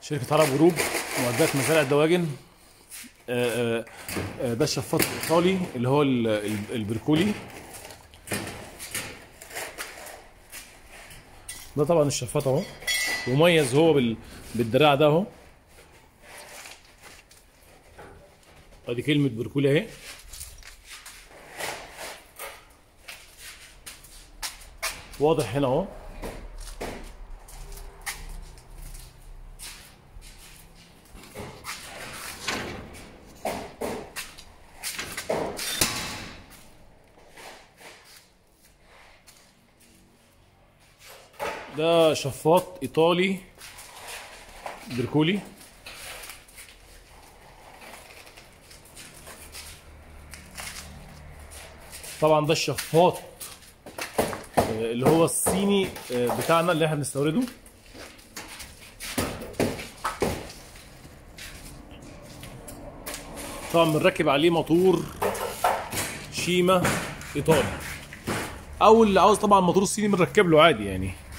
شركة عرب جروب معدات مزارع الدواجن آه، آه، آه، ده الشفاط الإيطالي اللي هو ال- ال- البركولي ده طبعا الشفاط اهو مميز هو بال... بالدراع ده اهو ادي كلمة بركولي اهي واضح هنا اهو ده شفاط ايطالي بركولي طبعا ده الشفاط آه، اللي هو الصيني آه، بتاعنا اللي احنا بنستورده طبعا بنركب عليه موتور شيما ايطالي او اللي عاوز طبعا موتور الصيني بنركب له عادي يعني